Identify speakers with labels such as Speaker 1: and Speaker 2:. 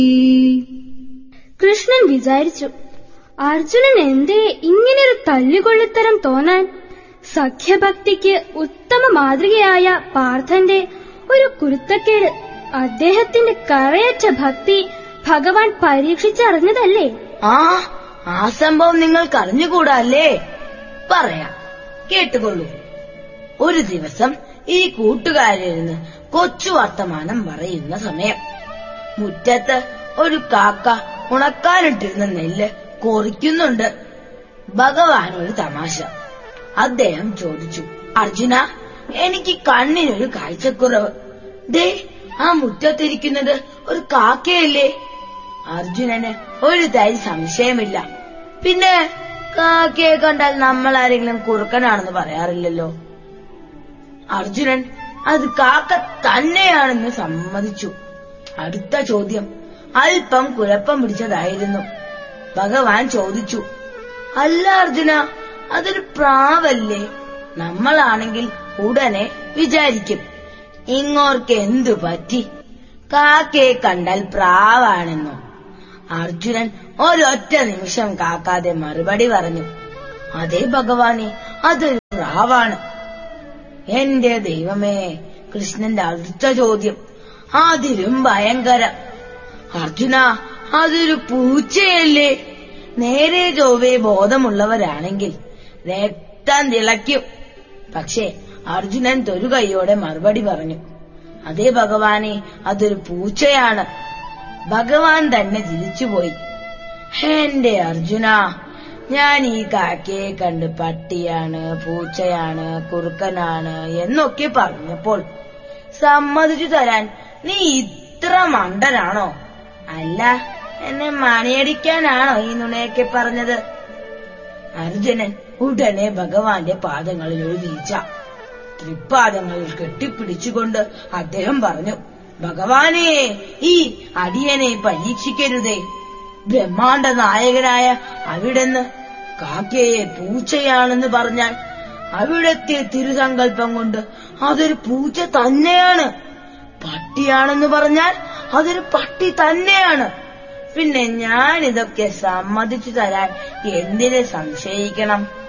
Speaker 1: കൃഷ്ണൻ വിചാരിച്ചു അർജുനൻ എന്തേ ഇങ്ങനൊരു തല്ലുകൊള്ളിത്തരം തോന്നാൻ സഖ്യഭക്തിക്ക് ഉത്തമ മാതൃകയായ പാർത്ഥന്റെ ഒരു കുരുത്തക്കേട് അദ്ദേഹത്തിന്റെ കറയറ്റ ഭക്തി ഭഗവാൻ പരീക്ഷിച്ചറിഞ്ഞതല്ലേ
Speaker 2: ആ ആ സംഭവം നിങ്ങൾക്ക് അറിഞ്ഞുകൂടാ അല്ലേ പറയാം കേട്ടുകൊള്ളൂ ഒരു ദിവസം ഈ കൂട്ടുകാരിരുന്ന് കൊച്ചു വർത്തമാനം പറയുന്ന സമയം മുറ്റത്ത് ഒരു കാക്ക ഉണക്കാനിട്ടിരുന്ന നെല്ല് കൊറിക്കുന്നുണ്ട് ഭഗവാൻ ഒരു തമാശ അദ്ദേഹം ചോദിച്ചു അർജുന എനിക്ക് കണ്ണിനൊരു കാഴ്ചക്കുറവ് ദേ ആ മുറ്റത്തിരിക്കുന്നത് ഒരു കാക്കയല്ലേ അർജുനന് ഒരു തരി സംശയമില്ല പിന്നെ കാക്കയെ കണ്ടാൽ നമ്മൾ ആരെങ്കിലും കുറുക്കനാണെന്ന് പറയാറില്ലല്ലോ അർജുനൻ അത് കാക്ക തന്നെയാണെന്ന് സമ്മതിച്ചു അടുത്ത ചോദ്യം അല്പം കുഴപ്പം പിടിച്ചതായിരുന്നു ഭഗവാൻ ചോദിച്ചു അല്ല അർജുന അതൊരു പ്രാവല്ലേ നമ്മളാണെങ്കിൽ ഉടനെ വിചാരിക്കും ഇങ്ങോർക്ക് എന്തു പറ്റി കാക്കയെ കണ്ടാൽ പ്രാവാണെന്നോ അർജുനൻ ഒരൊറ്റ നിമിഷം കാക്കാതെ മറുപടി പറഞ്ഞു അതേ ഭഗവാനെ അതൊരു പ്രാവാണ് എന്റെ ദൈവമേ കൃഷ്ണന്റെ അടുത്ത ചോദ്യം അതിലും ഭയങ്കരം അർജുന അതൊരു പൂച്ചയല്ലേ നേരെ ചൊവ്വേ ബോധമുള്ളവരാണെങ്കിൽ രക്തം തിളയ്ക്കും പക്ഷേ അർജുനൻ തൊരു കൈയോടെ മറുപടി പറഞ്ഞു അതേ ഭഗവാനെ അതൊരു പൂച്ചയാണ് ഭഗവാൻ തന്നെ ചിരിച്ചുപോയി എന്റെ അർജുന ഞാൻ ഈ കാക്കയെ കണ്ട് പട്ടിയാണ് പൂച്ചയാണ് കുറുക്കനാണ് എന്നൊക്കെ പറഞ്ഞപ്പോൾ സമ്മതിച്ചു തരാൻ നീ ഇത്ര മണ്ടനാണോ അല്ല എന്നെ മണിയടിക്കാനാണോ ഈ നുണയൊക്കെ പറഞ്ഞത് അർജുനൻ ഉടനെ ഭഗവാന്റെ പാദങ്ങളിൽ ഒരു വീഴ്ച തൃപ്പാദങ്ങളിൽ കെട്ടിപ്പിടിച്ചുകൊണ്ട് അദ്ദേഹം പറഞ്ഞു ഭഗവാനെ ഈ അടിയനെ പരീക്ഷിക്കരുതേ ബ്രഹ്മാണ്ട നായകനായ അവിടുന്ന് കാക്കയെ പൂച്ചയാണെന്ന് പറഞ്ഞാൽ അവിടത്തെ തിരുസങ്കല്പം കൊണ്ട് അതൊരു പൂച്ച തന്നെയാണ് പട്ടിയാണെന്ന് പറഞ്ഞാൽ അതൊരു പട്ടി തന്നെയാണ് പിന്നെ ഞാൻ ഇതൊക്കെ സമ്മതിച്ചു തരാൻ എന്തിനെ സംശയിക്കണം